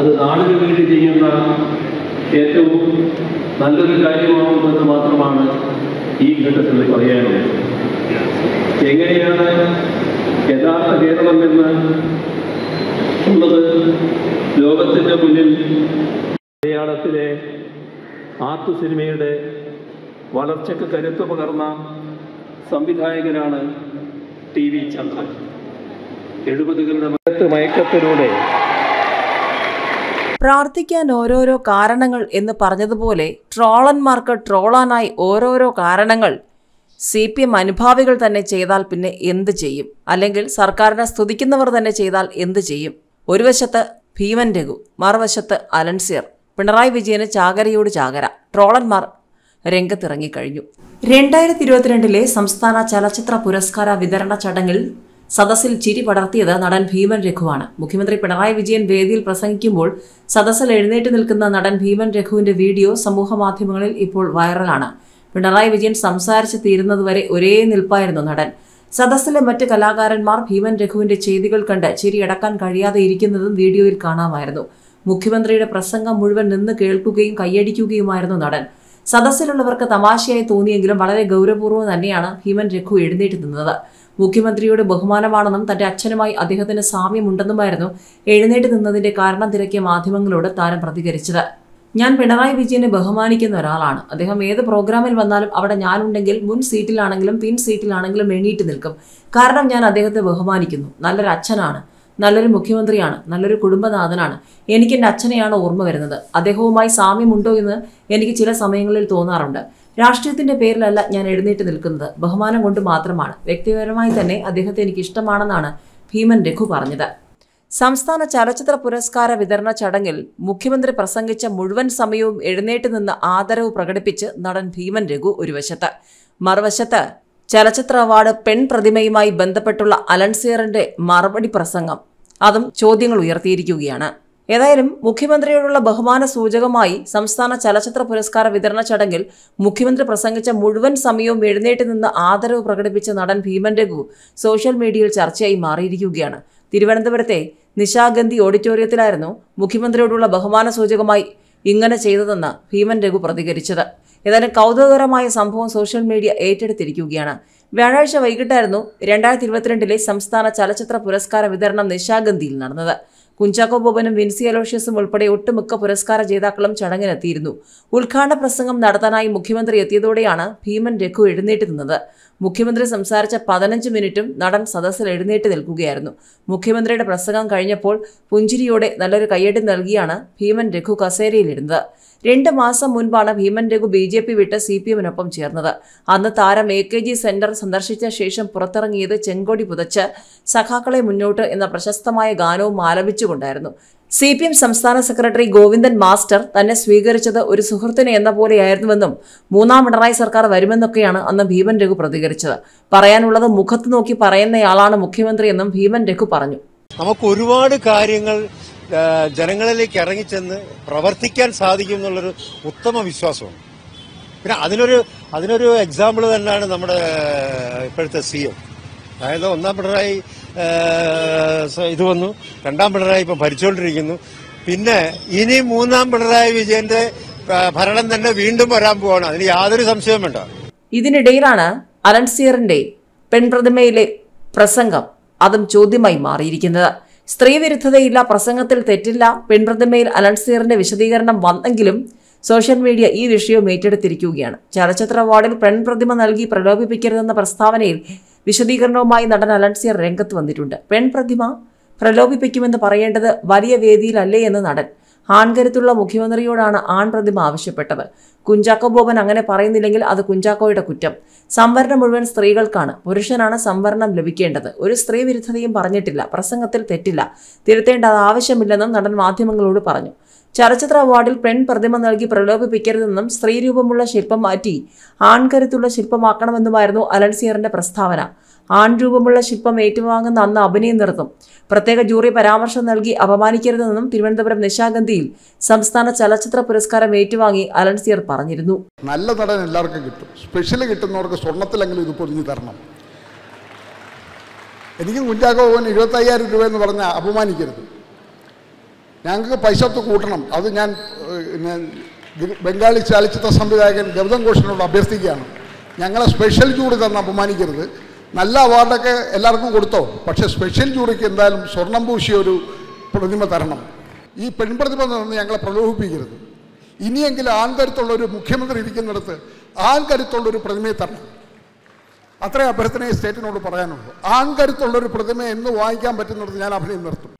അത് നാടിന് വേണ്ടി ചെയ്യുന്ന ഏറ്റവും നല്ലൊരു കാര്യമാകുമെന്ന് മാത്രമാണ് ഈ ഘട്ടത്തിൽ പറയാനുള്ളത് എങ്ങനെയാണ് യഥാർത്ഥ കേരളം എന്ന് ഉള്ളത് ലോകത്തിൻ്റെ മുന്നിൽ മലയാളത്തിലെ ആർട്ട് സിനിമയുടെ വളർച്ചയ്ക്ക് കരുത്ത് പകർന്ന സംവിധായകനാണ് ടി വി ചന്ദ്രൻ എഴുപതുകളുടെ മയത്ത് മയക്കത്തിലൂടെ പ്രാർത്ഥിക്കാൻ ഓരോരോ കാരണങ്ങൾ എന്ന് പറഞ്ഞതുപോലെ ട്രോളന്മാർക്ക് ട്രോളാനായി ഓരോരോ കാരണങ്ങൾ സി പി എം അനുഭാവികൾ തന്നെ ചെയ്താൽ പിന്നെ എന്ത് ചെയ്യും അല്ലെങ്കിൽ സർക്കാരിനെ സ്തുതിക്കുന്നവർ തന്നെ ചെയ്താൽ എന്ത് ചെയ്യും ഒരു വശത്ത് ഭീമൻ രഘു മറുവശത്ത് അലൻസിയർ പിണറായി വിജയന് ചാകരയോട് ചാകര ട്രോളന്മാർ രംഗത്തിറങ്ങിക്കഴിഞ്ഞു രണ്ടായിരത്തി ഇരുപത്തിരണ്ടിലെ സംസ്ഥാന ചലച്ചിത്ര പുരസ്കാര വിതരണ ചടങ്ങിൽ സദസ്സിൽ ചിരി പടർത്തിയത് നടൻ ഭീമൻ രഘുവാണ് മുഖ്യമന്ത്രി പിണറായി വിജയൻ വേദിയിൽ പ്രസംഗിക്കുമ്പോൾ സദസ്സിൽ എഴുന്നേറ്റ് നിൽക്കുന്ന നടൻ ഭീമൻ രഘുവിന്റെ വീഡിയോ സമൂഹമാധ്യമങ്ങളിൽ ഇപ്പോൾ വൈറലാണ് പിണറായി വിജയൻ സംസാരിച്ച് തീരുന്നതുവരെ ഒരേ നിൽപ്പായിരുന്നു നടൻ സദസ്സിലെ മറ്റ് കലാകാരന്മാർ ഭീമൻ രഘുവിന്റെ ചെയ്തികൾ കണ്ട് ചിരിയടക്കാൻ കഴിയാതെ ഇരിക്കുന്നതും വീഡിയോയിൽ കാണാമായിരുന്നു മുഖ്യമന്ത്രിയുടെ പ്രസംഗം മുഴുവൻ നിന്ന് കേൾക്കുകയും കൈയടിക്കുകയുമായിരുന്നു നടൻ സദസ്സിലുള്ളവർക്ക് തമാശയായി തോന്നിയെങ്കിലും വളരെ ഗൗരവപൂർവ്വം തന്നെയാണ് ഭീമൻ രഘു എഴുന്നേറ്റ് നിന്നത് മുഖ്യമന്ത്രിയുടെ ബഹുമാനമാണെന്നും തന്റെ അച്ഛനുമായി അദ്ദേഹത്തിന് സാമ്യമുണ്ടെന്നുമായിരുന്നു എഴുന്നേറ്റ് നിന്നതിന്റെ കാരണം തിരക്കിയ മാധ്യമങ്ങളോട് താരം പ്രതികരിച്ചത് ഞാൻ പിണറായി വിജയനെ ബഹുമാനിക്കുന്ന ഒരാളാണ് അദ്ദേഹം ഏത് പ്രോഗ്രാമിൽ വന്നാലും അവിടെ ഞാനുണ്ടെങ്കിൽ മുൻ സീറ്റിലാണെങ്കിലും പിൻ സീറ്റിലാണെങ്കിലും എണീറ്റ് നിൽക്കും കാരണം ഞാൻ അദ്ദേഹത്തെ ബഹുമാനിക്കുന്നു നല്ലൊരു അച്ഛനാണ് നല്ലൊരു മുഖ്യമന്ത്രിയാണ് നല്ലൊരു കുടുംബനാഥനാണ് എനിക്ക് എൻ്റെ അച്ഛനെയാണ് ഓർമ്മ വരുന്നത് അദ്ദേഹവുമായി സാമ്യമുണ്ടോ എന്ന് എനിക്ക് ചില സമയങ്ങളിൽ തോന്നാറുണ്ട് രാഷ്ട്രീയത്തിന്റെ പേരിലല്ല ഞാൻ എഴുന്നേറ്റ് നിൽക്കുന്നത് ബഹുമാനം കൊണ്ട് മാത്രമാണ് വ്യക്തിപരമായി തന്നെ അദ്ദേഹത്തെ എനിക്ക് ഇഷ്ടമാണെന്നാണ് ഭീമൻ രഘു പറഞ്ഞത് സംസ്ഥാന ചലച്ചിത്ര പുരസ്കാര വിതരണ ചടങ്ങിൽ മുഖ്യമന്ത്രി പ്രസംഗിച്ച മുഴുവൻ സമയവും എഴുന്നേറ്റ് നിന്ന് ആദരവ് പ്രകടിപ്പിച്ച് നടൻ ഭീമൻ രഘു ഒരു വശത്ത് മറുവശത്ത് ചലച്ചിത്ര അവാർഡ് പെൺ പ്രതിമയുമായി ബന്ധപ്പെട്ടുള്ള അലൻസിയറിന്റെ മറുപടി പ്രസംഗം അതും ചോദ്യങ്ങൾ ഉയർത്തിയിരിക്കുകയാണ് ഏതായാലും മുഖ്യമന്ത്രിയോടുള്ള ബഹുമാന സൂചകമായി സംസ്ഥാന ചലച്ചിത്ര പുരസ്കാര വിതരണ ചടങ്ങിൽ മുഖ്യമന്ത്രി പ്രസംഗിച്ച മുഴുവൻ സമയവും എഴുന്നേറ്റ് നിന്ന് ആദരവ് പ്രകടിപ്പിച്ച നടൻ ഭീമൻ രഘു സോഷ്യൽ മീഡിയയിൽ ചർച്ചയായി മാറിയിരിക്കുകയാണ് തിരുവനന്തപുരത്തെ നിശാഗന്ധി ഓഡിറ്റോറിയത്തിലായിരുന്നു മുഖ്യമന്ത്രിയോടുള്ള ബഹുമാന സൂചകമായി ഇങ്ങനെ ചെയ്തതെന്ന് ഭീമൻ രഘു പ്രതികരിച്ചത് ഏതായാലും കൗതുകകരമായ സംഭവം സോഷ്യൽ മീഡിയ ഏറ്റെടുത്തിരിക്കുകയാണ് വ്യാഴാഴ്ച വൈകിട്ടായിരുന്നു രണ്ടായിരത്തി ഇരുപത്തിരണ്ടിലെ സംസ്ഥാന ചലച്ചിത്ര പുരസ്കാര വിതരണം നിശാഗന്ധിയിൽ നടന്നത് കുഞ്ചാക്കോ ബോബനും വിൻസി അലോഷ്യസും ഉൾപ്പെടെ ഒട്ടുമിക്ക പുരസ്കാര ജേതാക്കളും ചടങ്ങിനെത്തിയിരുന്നു ഉദ്ഘാടന പ്രസംഗം നടത്താനായി മുഖ്യമന്ത്രി എത്തിയതോടെയാണ് ഭീമൻ രഘു എഴുന്നേറ്റ് നിന്നത് മുഖ്യമന്ത്രി സംസാരിച്ച പതിനഞ്ച് മിനിറ്റും നടൻ സദസ്സിൽ എഴുന്നേറ്റ് നിൽക്കുകയായിരുന്നു മുഖ്യമന്ത്രിയുടെ പ്രസംഗം കഴിഞ്ഞപ്പോൾ പുഞ്ചിരിയോടെ നല്ലൊരു കയ്യടി നൽകിയാണ് ഭീമൻ രഘു കസേരയിലിരുന്നത് രണ്ട് മാസം മുൻപാണ് Bheeman Raghu B J P വിട്ട് സി പി എമ്മിനൊപ്പം ചേർന്നത് അന്ന് താരം എ കെ ജി സെന്റർ സന്ദർശിച്ച ശേഷം പുറത്തിറങ്ങിയത് ചെങ്കൊടി പുതച്ച് സഖാക്കളെ മുന്നോട്ട് എന്ന പ്രശസ്തമായ ഗാനവും ആലപിച്ചുകൊണ്ടായിരുന്നു സി പി എം സംസ്ഥാന സെക്രട്ടറി ഗോവിന്ദൻ മാസ്റ്റർ തന്നെ സ്വീകരിച്ചത് ഒരു സുഹൃത്തിനെ എന്ന പോലെയായിരുന്നുവെന്നും മൂന്നാം പിണറായി സർക്കാർ വരുമെന്നൊക്കെയാണ് അന്ന് ഭീമൻ രഘു പ്രതികരിച്ചത് പറയാനുള്ളത് മുഖത്ത് നോക്കി പറയുന്നയാളാണ് മുഖ്യമന്ത്രിയെന്നും ഭീമൻ രഘു പറഞ്ഞു നമുക്ക് ഒരുപാട് കാര്യങ്ങൾ ആ, ജനങ്ങളിലേക്ക് ഇറങ്ങിച്ചെന്ന് പ്രവർത്തിക്കാൻ സാധിക്കും എന്നുള്ളൊരു ഉത്തമ വിശ്വാസമാണ് പിന്നെ അതിനൊരു അതിനൊരു എക്സാമ്പിൾ തന്നെയാണ് നമ്മുടെ ഇപ്പോഴത്തെ സി എം അതായത് ഒന്നാം പിണറായി ആ, സ- ഇത് വന്നു രണ്ടാം പിണറായി ഇപ്പം ഭരിച്ചുകൊണ്ടിരിക്കുന്നു പിന്നെ ഇനി മൂന്നാം പിണറായി വിജയന്റെ ആ, ഭരണം തന്നെ വീണ്ടും വരാൻ പോവാണ് അതിന് യാതൊരു സംശയവും വേണ്ട ഇതിനിടയിലാണ് അലൻസിയറിന്റെ പെൺപ്രതിമയിലെ പ്രസംഗം അതും ചോദ്യമായി മാറിയിരിക്കുന്നത് സ്ത്രീവിരുദ്ധതയില്ല പ്രസംഗത്തിൽ തെറ്റില്ല പെൺപ്രതിമയിൽ അലൻസിയറിന്റെ വിശദീകരണം വന്നെങ്കിലും സോഷ്യൽ മീഡിയ ഈ വിഷയവും ഏറ്റെടുത്തിരിക്കുകയാണ് ചലച്ചിത്ര അവാർഡിൽ പെൺപ്രതിമ നൽകി പ്രലോഭിപ്പിക്കരുതെന്ന പ്രസ്താവനയിൽ വിശദീകരണവുമായി നടൻ അലൻസിയർ രംഗത്ത് വന്നിട്ടുണ്ട് പെൺപ്രതിമ പ്രലോഭിപ്പിക്കുമെന്ന് പറയേണ്ടത് വലിയ വേദിയിലല്ലേ എന്ന് നടൻ ആൺകരുത്തുള്ള മുഖ്യമന്ത്രിയോടാണ് ആൺപ്രതിമ ആവശ്യപ്പെട്ടത് കുഞ്ചാക്കോ ബോബൻ അങ്ങനെ പറയുന്നില്ലെങ്കിൽ അത് കുഞ്ചാക്കോയുടെ കുറ്റം സംവരണം മുഴുവൻ സ്ത്രീകൾക്കാണ് പുരുഷനാണ് സംവരണം ലഭിക്കേണ്ടത് ഒരു സ്ത്രീ വിരുദ്ധതയും പറഞ്ഞിട്ടില്ല പ്രസംഗത്തിൽ തെറ്റില്ല തിരുത്തേണ്ട അത് ആവശ്യമില്ലെന്നും നടൻ മാധ്യമങ്ങളോട് പറഞ്ഞു ചലച്ചിത്ര അവാർഡിൽ പെൺ പ്രതിമ നൽകി പ്രലോഭിപ്പിക്കരുതെന്നും സ്ത്രീരൂപമുള്ള ശില്പം മാറ്റി ആൺകരുത്തുള്ള ശില്പമാക്കണമെന്നുമായിരുന്നു അലൻസിയറിന്റെ പ്രസ്താവന ആൺരൂപമുള്ള ശില്പം ഏറ്റുവാങ്ങുന്ന അന്ന് അഭിനയം നിർത്തും പ്രത്യേക ജൂറി പരാമർശം നൽകി അപമാനിക്കരുതെന്നും തിരുവനന്തപുരം നിശാഗന്ധിയിൽ സംസ്ഥാന ചലച്ചിത്ര പുരസ്കാരം ഏറ്റുവാങ്ങി അലൻസിയർ പറഞ്ഞിരുന്നു നല്ല നടൻ എല്ലാവർക്കും കിട്ടും സ്പെഷ്യൽ കിട്ടുന്നവർക്ക് സ്വർണത്തിലെങ്കിലും ഇത് പൊതിഞ്ഞു തരണം എനിക്കും കുഞ്ചാക്കോ പോകാൻ ഇരുപത്തയ്യായിരം രൂപ എന്ന് പറഞ്ഞാൽ അപമാനിക്കരുത് ഞങ്ങൾക്ക് പൈസ ഒത്ത് കൂട്ടണം അത് ഞാൻ ഏഹ്, ഞാൻ ഗ- ബംഗാളി ചലച്ചിത്ര സംവിധായകൻ ഗൗതം ഘോഷിനോട് അഭ്യർത്ഥിക്കുകയാണ് ഞങ്ങളെ സ്പെഷ്യൽ ജൂറി തന്ന് അപമാനിക്കരുത് നല്ല അവാർഡൊക്കെ എല്ലാവർക്കും കൊടുത്തോ പക്ഷേ സ്പെഷ്യൽ ജൂറിക്ക് എന്തായാലും സ്വർണം പൂശിയ ഒരു പ്രതിമ തരണം ഈ പെൺപ്രതിമ നിന്ന് ഞങ്ങളെ പ്രലോഭിപ്പിക്കരുത് ഇനിയെങ്കിലും ആൺകരുത്തുള്ള ഒരു മുഖ്യമന്ത്രി ഇരിക്കുന്നിടത്ത് ആൺകരുത്തുള്ള ഒരു പ്രതിമയെ തരണം അത്രയും അഭ്യർത്ഥനയെ സ്റ്റേറ്റിനോട് പറയാനുള്ളൂ ആൺകരുത്തുള്ള ഒരു പ്രതിമ എന്ന് വാങ്ങിക്കാൻ പറ്റുന്നിടത്ത് ഞാൻ അഭിനയം നിർത്തും